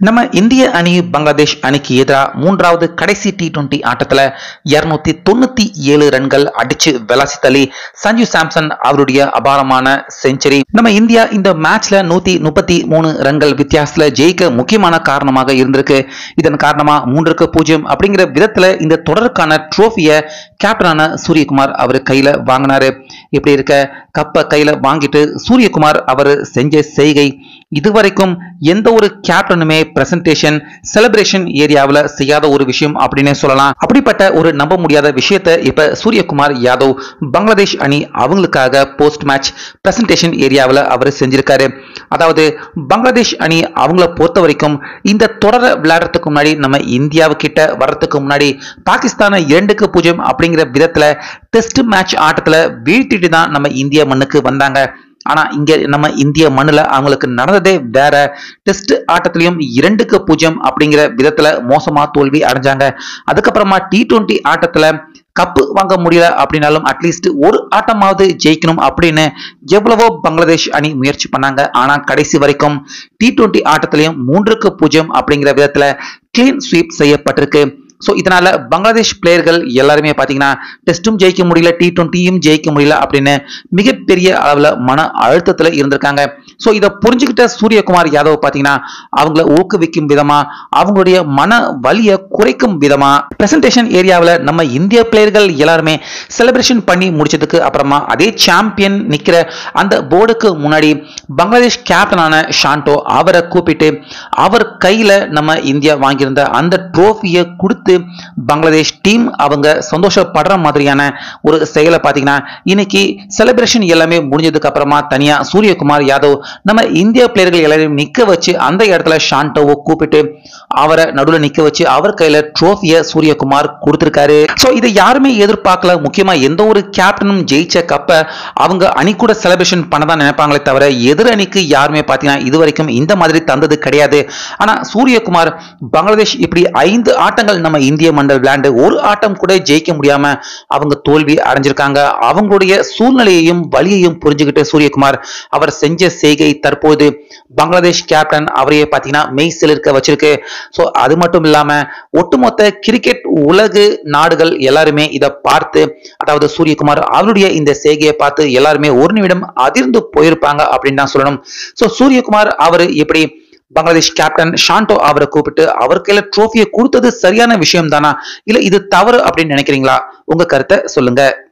நம்ம இந்திய அணி பங்களாதேஷ் அணிக்கு எதிராக மூன்றாவது கடைசி டி டுவெண்டி ஆட்டத்துல இருநூத்தி தொண்ணூத்தி ஏழு ரன்கள் அடிச்சு விளாசி தள்ளி சஞ்சு சாம்சன் அவருடைய அபாரமான செஞ்சுரி நம்ம இந்தியா இந்த மேட்ச்ல நூத்தி முப்பத்தி மூணு ரன்கள் வித்தியாசத்துல ஜெயிக்க முக்கியமான காரணமாக இருந்திருக்கு இதன் காரணமா மூன்றுக்கு பூஜ்ஜியம் அப்படிங்கிற விதத்துல இந்த தொடருக்கான ட்ரோஃபிய கேப்டனான சூரியகுமார் அவர் கையில வாங்கினாரு இப்படி இருக்க கப்பை கையில வாங்கிட்டு சூரியகுமார் அவர் செஞ்ச செய்கை இதுவரைக்கும் எந்த ஒரு கேப்டனுமே பிரசன்டேஷன் செலிப்ரேஷன் ஏரியாவில் செய்யாத ஒரு விஷயம் அப்படின்னே சொல்லலாம் அப்படிப்பட்ட ஒரு நம்ப முடியாத விஷயத்தை இப்ப சூரியகுமார் யாதவ் பங்களாதேஷ் அணி அவங்களுக்காக போஸ்ட் மேட்ச் பிரசன்டேஷன் ஏரியாவில் அவர் செஞ்சிருக்காரு அதாவது பங்களாதேஷ் அணி அவங்கள பொறுத்த வரைக்கும் இந்த தொடரை விளையாடுறதுக்கு முன்னாடி நம்ம இந்தியாவு கிட்ட வர்றதுக்கு முன்னாடி பாகிஸ்தானை இரண்டுக்கு பூஜ்ஜியம் அப்படிங்கிற விதத்துல டெஸ்ட் மேட்ச் ஆட்டத்துல வீழ்த்திட்டு தான் நம்ம இந்திய மண்ணுக்கு வந்தாங்க ஆனா இங்க நம்ம இந்திய மண்ணுல அவங்களுக்கு நடந்ததே வேற டெஸ்ட் ஆட்டத்திலையும் இரண்டுக்கு பூஜ்ஜியம் அப்படிங்கிற விதத்துல மோசமா தோல்வி அடைஞ்சாங்க அதுக்கப்புறமா டி டுவெண்ட்டி ஆட்டத்துல கப்பு வாங்க முடியல அப்படின்னாலும் அட்லீஸ்ட் ஒரு ஆட்டமாவது ஜெயிக்கணும் அப்படின்னு எவ்வளவோ பங்களாதேஷ் அணி முயற்சி பண்ணாங்க ஆனா கடைசி வரைக்கும் டி டுவெண்ட்டி ஆட்டத்திலையும் மூன்றுக்கு பூஜ்ஜியம் அப்படிங்கிற விதத்துல கிளீன் ஸ்வீப் செய்யப்பட்டிருக்கு ஸோ இதனால பங்களாதேஷ் பிளேயர்கள் எல்லாருமே பார்த்தீங்கன்னா டெஸ்ட்டும் ஜெயிக்க முடியல டி டுவெண்ட்டியும் ஜெயிக்க முடியல அப்படின்னு மிகப்பெரிய அளவில் மன அழுத்தத்தில் இருந்திருக்காங்க ஸோ இதை புரிஞ்சுக்கிட்ட சூரியகுமார் யாதவ் பார்த்தீங்கன்னா அவங்கள ஊக்குவிக்கும் விதமா அவங்களுடைய மன வலியை குறைக்கும் விதமா பிரசன்டேஷன் ஏரியாவில் நம்ம இந்திய பிளேயர்கள் எல்லாருமே செலிப்ரேஷன் பண்ணி முடிச்சதுக்கு அப்புறமா அதே சாம்பியன் நிற்கிற அந்த போர்டுக்கு முன்னாடி பங்களாதேஷ் கேப்டனான ஷாண்டோ அவரை கூப்பிட்டு அவர் கையில் நம்ம இந்தியா வாங்கியிருந்த அந்த ட்ரோஃபியை கொடுத்து பங்களாதேஷ் டீம் அவங்க சந்தோஷப்படுற மாதிரியான ஒரு செயலை பார்த்தீங்கன்னா இன்னைக்கு செலிப்ரேஷன் எல்லாமே முடிஞ்சதுக்கு அப்புறமா தனியா சூரியகுமார் யாதவ் நம்ம இந்திய பிளேயர்கள் எல்லாரையும் நிக்க வச்சு அந்த இடத்துல ஷாண்டோவை கூப்பிட்டு அவரை நடுவில் நிக்க வச்சு அவர் கையில ட்ரோஃபியை சூரியகுமார் கொடுத்திருக்காரு ஸோ இதை யாருமே எதிர்பார்க்கல முக்கியமா எந்த ஒரு கேப்டனும் ஜெயிச்ச கப்பை அவங்க அணி கூட செலிப்ரேஷன் பண்ண தான் நினைப்பாங்களே தவிர எதிர் அணிக்கு யாருமே பார்த்தீங்கன்னா இது வரைக்கும் இந்த மாதிரி தந்தது கிடையாது ஆனா சூரியகுமார் பங்களாதேஷ் இப்படி ஐந்து ஆட்டங்கள் நம்ம இந்திய மண்டல் விளையாண்டு ஒரு ஆட்டம் கூட ஜெயிக்க முடியாம அவங்க தோல்வி அடைஞ்சிருக்காங்க அவங்களுடைய சூழ்நிலையையும் வழியையும் புரிஞ்சுக்கிட்டு சூரியகுமார் அவர் செஞ்ச செய்கை தற்போது பங்களாதேஷ் கேப்டன் அவரையே பார்த்தீங்கன்னா மெய் சிலிர்க்க வச்சிருக்கு ஸோ அது மட்டும் இல்லாம ஒட்டுமொத்த கிரிக்கெட் உலகு நாடுகள் எல்லாருமே இதை பார்த்து அதாவது சூரியகுமார் அவருடைய இந்த செய்கையை பார்த்து எல்லாருமே ஒரு நிமிடம் அதிர்ந்து போயிருப்பாங்க அப்படின்னு தான் சொல்லணும் ஸோ சூரியகுமார் அவர் எப்படி பங்களாதேஷ் கேப்டன் ஷாண்டோ அவரை கூப்பிட்டு அவர் கையில ட்ரோஃபியை கொடுத்தது சரியான விஷயம் தானா இல்ல இது தவறு அப்படின்னு நினைக்கிறீங்களா உங்க கருத்தை சொல்லுங்க